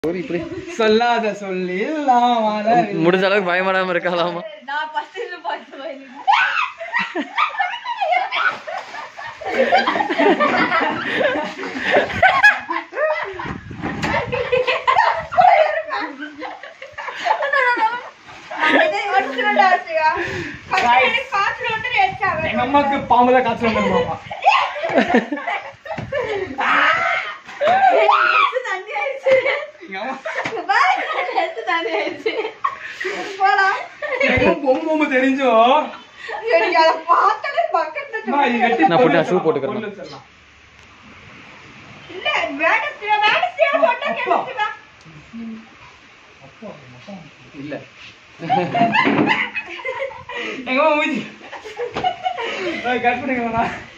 ஒரு இப்படி சொல்லாத சொல்லி முடிஞ்ச அளவுக்கு பயப்படாம இருக்கலாமா நான் ஃபர்ஸ்ட் இது பார்த்து போயிருந்தேன் எங்க அம்மாக்கு பாம்பு தான் காய்ச்சல் வந்துருமாமா எங்க அம்மா எங்க பொம்மை பொம்மை தெரிஞ்சோ அம்மா, இது வெட்டி நான் போட்டு பொருள் shoe வச்சிடலாம், போட்டுக்கிறேன். பொருள் வச்சிடலாம். இல்ல எங்க அம்மா மூஞ்சி கட் பண்ணிக்கலாம்